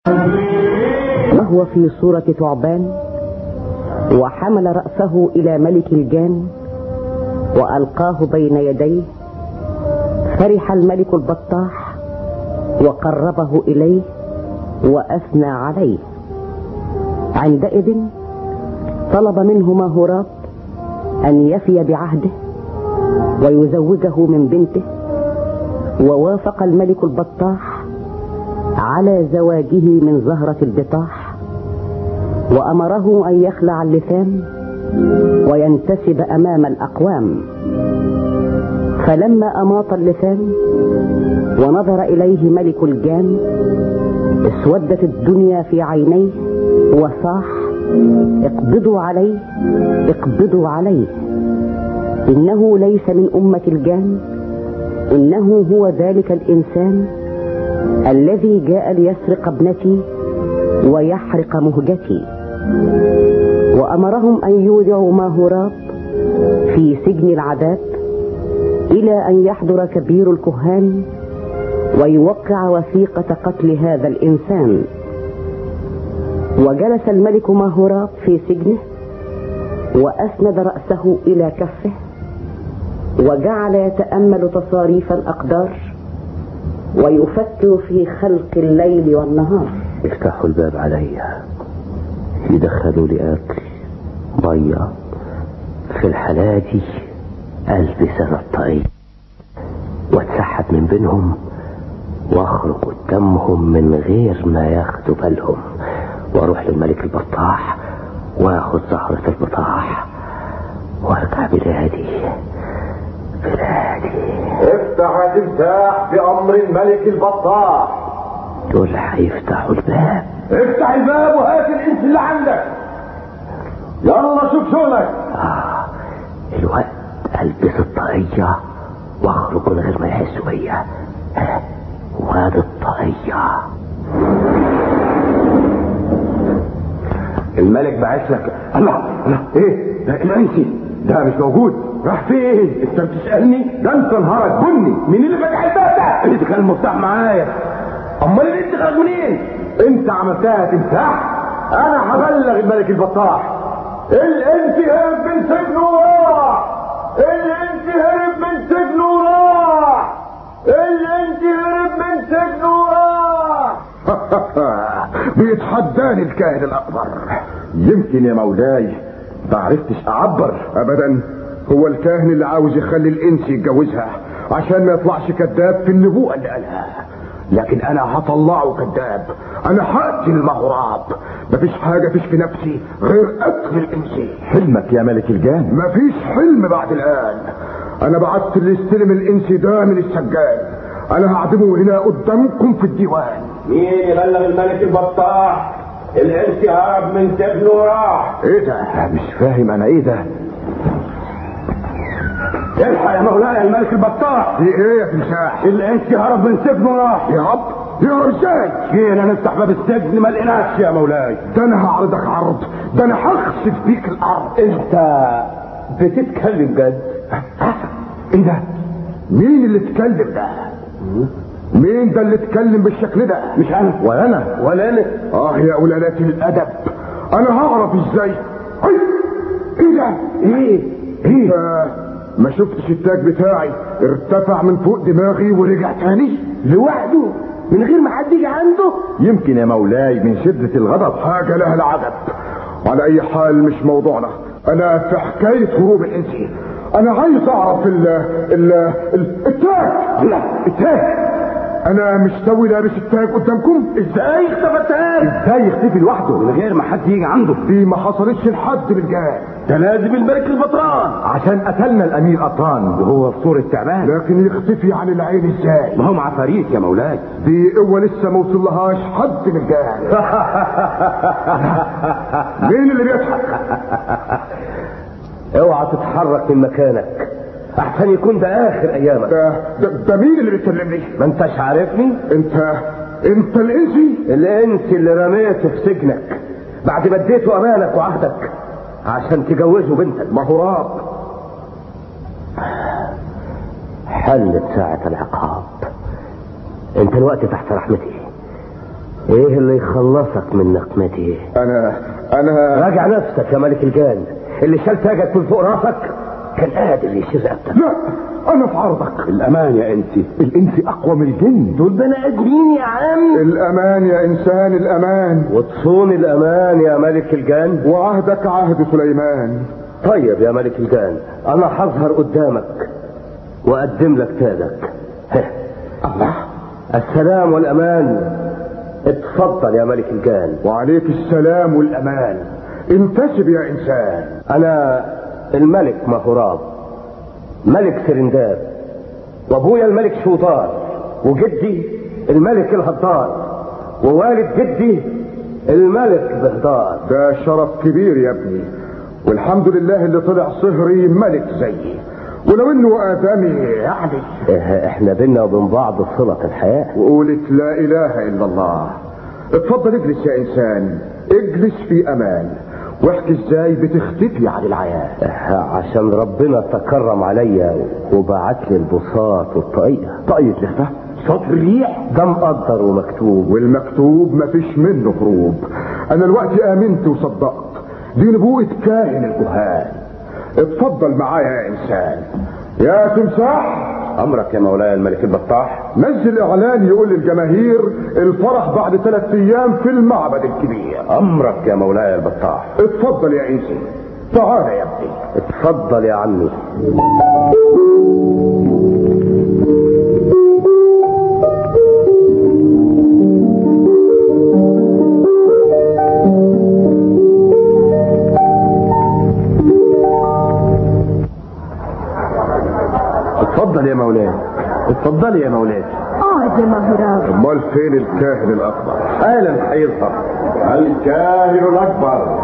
وهو في صورة ثعبان وحمل رأسه إلى ملك الجان وألقاه بين يديه فرح الملك البطاح وقربه إليه وأثنى عليه عندئذ طلب منه ماهوراب أن يفي بعهده ويزوجه من بنته ووافق الملك البطاح على زواجه من زهرة البطاح وأمره أن يخلع اللثام وينتسب أمام الأقوام فلما أماط اللثام ونظر إليه ملك الجان اسودت الدنيا في عينيه وصاح اقبضوا عليه اقبضوا عليه إنه ليس من أمة الجان إنه هو ذلك الإنسان الذي جاء ليسرق ابنتي ويحرق مهجتي وأمرهم أن يودعوا ماهوراب في سجن العذاب إلى أن يحضر كبير الكهان ويوقع وثيقة قتل هذا الإنسان وجلس الملك ماهوراب في سجنه وأسند رأسه إلى كفه وجعل يتأمل تصاريف الأقدار ويفكر في خلق الليل والنهار افتحوا الباب عليا يدخلوا لي أكل مية في الحالة دي ألبس أنا الطريق واتسحب من بينهم واخرج قدامهم من غير ما ياخدوا بالهم واروح للملك البطاح واخد زهرة البطاح وارجع بلادي بلادي افتح يا تمساح بأمر الملك البطاح دول هيفتحوا الباب افتح الباب وهات الانس اللي عندك يلا شوف شغلك آه الوقت ألبس الطاقية واخرج من غير ما يحسوا بيا ها، وادي الطاقية الملك بعت لك الله الله ايه ده الانسي ده مش موجود راح فين انت بتسالني ده انت نهارك بني مين اللي فتح الباب ده اللي كان المفتاح معايا امال الانت خرج منين انت عملتها يا تمساح انا هبلغ الملك البطاح الانت هرب من سجنه وراح الانت هرب من سجنه وراح الانت هرب من سجنه وراح بيتحداني الكاهن الاكبر يمكن يا مولاي ما عرفتش اعبر ابدا هو الكاهن اللي عاوز يخلي الانس يتجوزها عشان ما يطلعش كذاب في النبوءه اللي قالها لكن انا هطلعه كذاب انا هقتل المغراب مفيش حاجه تشفي نفسي غير قتل الانسي حلمك يا ملك الجان مفيش حلم بعد الان انا بعت اللي يستلم الانسي ده من السجان انا هعدمه هنا قدامكم في الديوان مين يبلغ الملك البطاح الانس هرب من سجنه وراح ايه ده مش فاهم انا ايه ده الحق يا مولاي الملك البطاح في ايه يا تمساح الانس هرب من سجنه وراح يا رب يا ازاي جينا نفتح باب السجن ما لقيناش يا مولاي ده انا هعرضك عرض ده انا هخسف بيك الارض انت بتتكلم جد ايه ده مين اللي اتكلم ده مين ده اللي اتكلم بالشكل ده مش انا ولا انا ولا انا اه يا قلالات الادب انا هعرف ازاي اي ايه ده ايه ايه ده ما شفتش التاج بتاعي ارتفع من فوق دماغي ورجع تاني لوحده من غير ما حد يجي عنده يمكن يا مولاي من شدة الغضب حاجة لها العجب على اي حال مش موضوعنا انا في حكاية هروب الانسي انا عايز اعرف ال ال ال- التاج لا التاج انا مش سوي لابس التاج قدامكم ازاي اختفى التاج ازاي يختفي لوحده من غير ما حد يجي عنده دي ما حصلتش لحد من جاي ده لازم الملك البطران عشان قتلنا الامير قطران وهو في صورة تعبان لكن يختفي عن العين ازاي ما هم عفاريت يا مولاي دي قوة لسه ما وصلهاش حد من جاي مين اللي بيضحك اوعى تتحرك من مكانك احسن يكون ده اخر ايامك ده, ده, ده مين اللي بيكلمني ما انتش عارفني انت انت الانسي الانس اللي رميته في سجنك بعد ما اديته امانك وعهدك عشان تجوزه بنتك ما هو راب حلت ساعة العقاب انت الوقت تحت رحمتي ايه اللي يخلصك من نقمتي انا انا راجع نفسك يا ملك الجان اللي شال تاجك من فوق راسك كان قادر يشيل رقبتك لا انا في عرضك الامان يا انسي الانسي اقوى من الجن دول بني ادمين يا عم الامان يا انسان الامان وتصون الامان يا ملك الجان وعهدك عهد سليمان طيب يا ملك الجان انا هظهر قدامك واقدم لك تاجك ها. الله السلام والامان اتفضل يا ملك الجان وعليك السلام والامان انتسب يا انسان انا الملك مهوراب ملك سرنداب وابويا الملك شوطار وجدي الملك الهضار ووالد جدي الملك بهدار ده شرف كبير يا ابني والحمد لله اللي طلع صهري ملك زيي ولو انه ادمي يعني إيه، احنا بينا وبين بعض صلة الحياة وقولت لا اله الا الله اتفضل اجلس يا انسان اجلس في امان واحكي ازاي بتختفي عن العيان إيه، عشان ربنا تكرم عليا وبعت لي البساط والطاقية طاقية لخفة صوت الريح ده مقدر ومكتوب والمكتوب مفيش منه هروب انا الوقت امنت وصدقت دي نبوءة كاهن الكهان اتفضل معايا يا انسان يا تمساح امرك يا مولاي الملك البطاح نزل اعلان يقول للجماهير الفرح بعد ثلاث ايام في المعبد الكبير امرك يا مولاي البطاح اتفضل يا انسي تعال يا ابني اتفضل يا عمي اتفضل يا مولاي اتفضل يا مولاي اقعد يا مهراب امال فين الكاهن الاكبر حالا هيظهر الكاهن الاكبر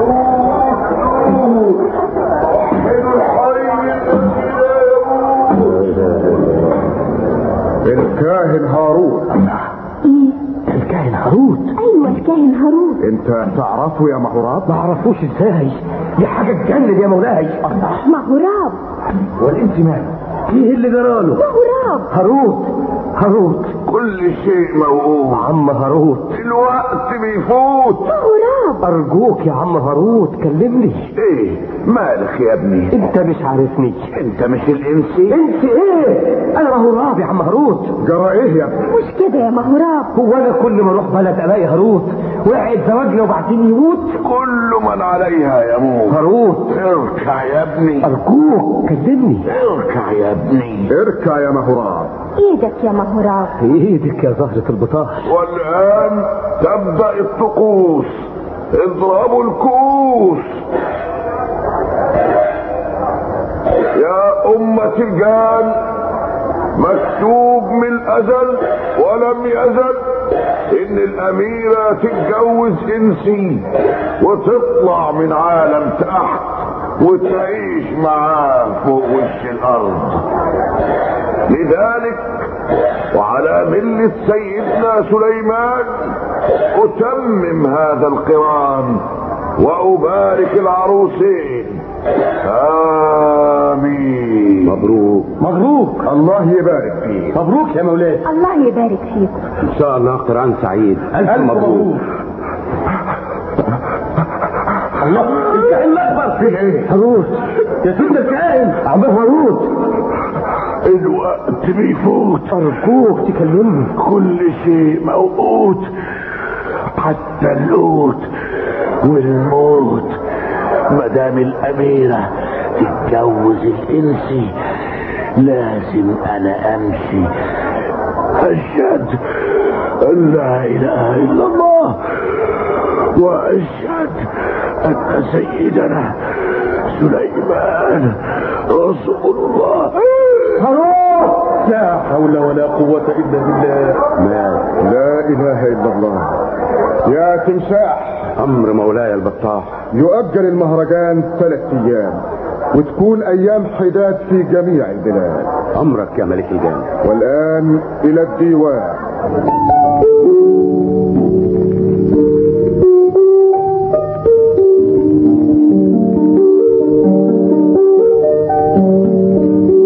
الكاهن هارون الكاهن هاروت ايوه الكاهن هارون انت تعرفه يا مهراب ما اعرفوش ازاي دي حاجة تجنن يا مولاي مهراب والانت مالك ايه اللي جراله مهراب هاروت هاروت كل شيء موقوف عم هاروت الوقت بيفوت مهراب ارجوك يا عم هاروت كلمني ايه مالك يا ابني انت مش عارفني انت مش الانسي انت ايه انا مهراب يا عم هاروت جرى ايه يا ابني مش كده يا مهراب هو انا كل ما اروح بلد الاقي هاروت وقعد زواجنا وبعدين يموت كل من عليها يموت هاروت اركع يا ابني ارجوك كلمني اركع يا ابني اركع يا مهراب ايدك يا مهراب ايدك يا زهرة البطاح والآن تبدأ الطقوس اضربوا الكؤوس يا أمة الجان مكتوب من الأزل ولم يزل إن الأميرة تتجوز إنسي وتطلع من عالم تحت وتعيش معاه فوق وش الأرض لذلك وعلى ملة سيدنا سليمان أتمم هذا القران وأبارك العروسين آمين مبروك مبروك الله يبارك فيك مبروك يا مولاي الله يبارك فيكم ان شاء الله قران سعيد الف مبروك الله الكائن الاكبر في ايه هاروت يا سيدنا الكائن عم هاروت الوقت بيفوت ارجوك تكلمني كل شيء موقوت حتى اللوت والموت مدام الأميرة تتجوز الإنسي لازم أنا أمشي أشهد أن لا إله إلا الله وأشهد أن سيدنا سليمان رسول الله هاروت لا حول ولا قوة الا بالله لا إله إلا الله يا تمساح امر مولاي البطاح يؤجل المهرجان ثلاث أيام وتكون أيام حداد في جميع البلاد امرك يا ملك الجان والآن إلى الديوان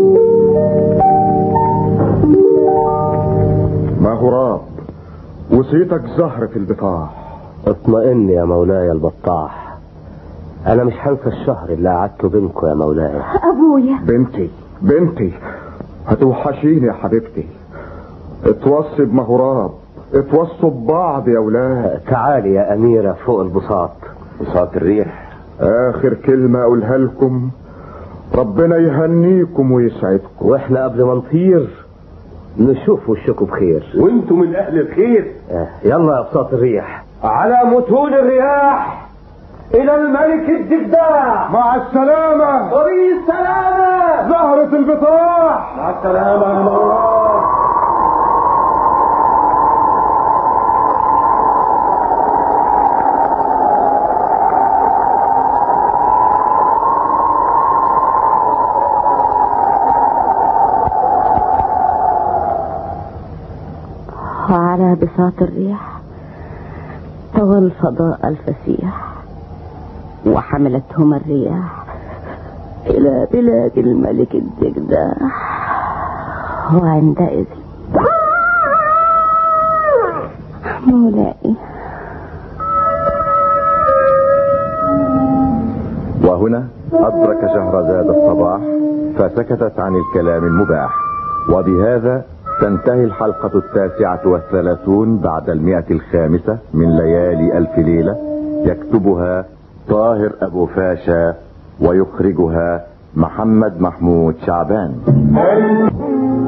مهراب وصل عطيتك زهرة البطاح اطمئن يا مولاي البطاح انا مش هنسى الشهر اللي قعدته بينكم يا مولاي ابويا بنتي بنتي هتوحشيني يا حبيبتي اتوصي بمهراب اتوصوا ببعض يا ولاد تعالي يا اميرة فوق البساط بساط الريح اخر كلمة اقولها لكم ربنا يهنيكم ويسعدكم واحنا قبل ما نطير نشوف وشكم بخير وانتم من اهل الخير آه، يلا يا بساط الريح على متون الرياح الى الملك الدجداع مع السلامة طريق السلامة زهرة البطاح مع السلامة يا مولاي وعلى بساط الريح طوى الفضاء الفسيح وحملتهما الرياح إلى بلاد الملك الدجداح وعندئذ مولاي وهنا أدرك شهرزاد الصباح فسكتت عن الكلام المباح وبهذا تنتهي الحلقة التاسعة والثلاثون بعد المئة الخامسة من ليالي ألف ليلة يكتبها طاهر أبو فاشا ويخرجها محمد محمود شعبان